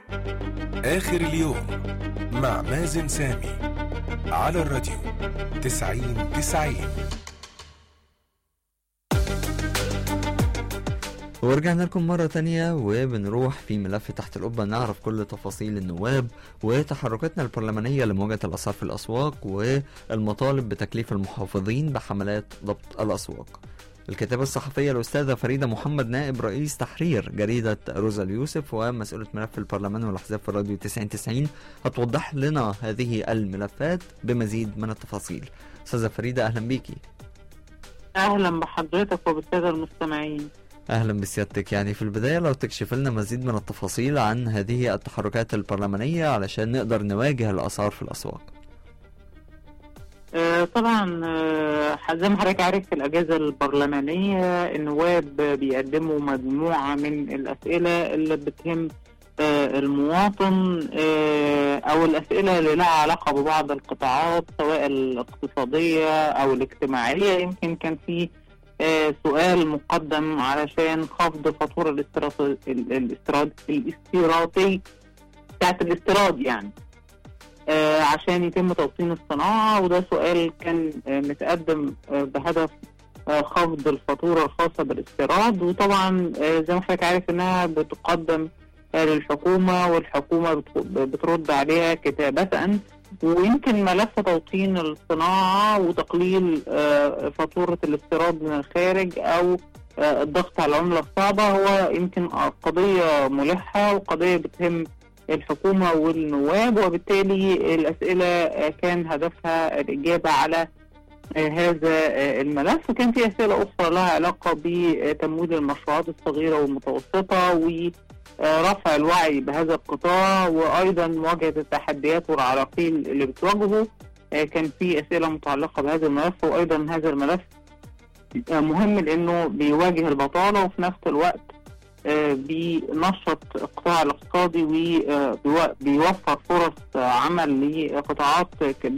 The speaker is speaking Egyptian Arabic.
آخر اليوم مع مازن سامي على الراديو تسعين تسعين ورجعنا لكم مرة تانية وبنروح في ملف تحت القبة نعرف كل تفاصيل النواب وتحركاتنا البرلمانية لمواجهة الأسعار في الأسواق والمطالب بتكليف المحافظين بحملات ضبط الأسواق الكاتبة الصحفية الأستاذة فريدة محمد نائب رئيس تحرير جريدة روزا اليوسف ومسؤولة ملف البرلمان والأحزاب في الراديو 9090 هتوضح لنا هذه الملفات بمزيد من التفاصيل أستاذة فريدة أهلا بيكي اهلا بحضرتك وبالساده المستمعين اهلا بسيادتك يعني في البدايه لو تكشف لنا مزيد من التفاصيل عن هذه التحركات البرلمانيه علشان نقدر نواجه الاسعار في الاسواق آه طبعا آه زي ما حضرتك عارف في الاجازه البرلمانيه النواب بيقدموا مجموعه من الاسئله اللي بتهم آه المواطن آه او الاسئله اللي لها علاقه ببعض القطاعات سواء الاقتصاديه او الاجتماعيه يمكن كان في آه سؤال مقدم علشان خفض فاتورة الاستيراد الاستيراد الاستيرادي بتاعت الاستيراد يعني آه عشان يتم توطين الصناعة وده سؤال كان آه متقدم آه بهدف آه خفض الفاتورة الخاصة بالاستيراد وطبعا آه زي ما حضرتك عارف انها بتقدم آه للحكومة والحكومة بت- بترد عليها كتابة ويمكن ملف توطين الصناعة وتقليل آه، فاتورة الاستيراد من الخارج أو آه، الضغط على العملة الصعبة هو يمكن قضية ملحة وقضية بتهم الحكومة والنواب وبالتالي الأسئلة آه، كان هدفها الإجابة على آه، هذا آه، الملف وكان في أسئلة أخرى لها علاقة بتمويل المشروعات الصغيرة والمتوسطة و آه، رفع الوعي بهذا القطاع وايضا مواجهه التحديات والعراقيل اللي بتواجهه آه، كان في اسئله متعلقه بهذا الملف وايضا هذا الملف آه، مهم لانه بيواجه البطاله وفي نفس الوقت آه، بينشط القطاع الاقتصادي وبيوفر فرص آه، عمل لقطاعات كبيره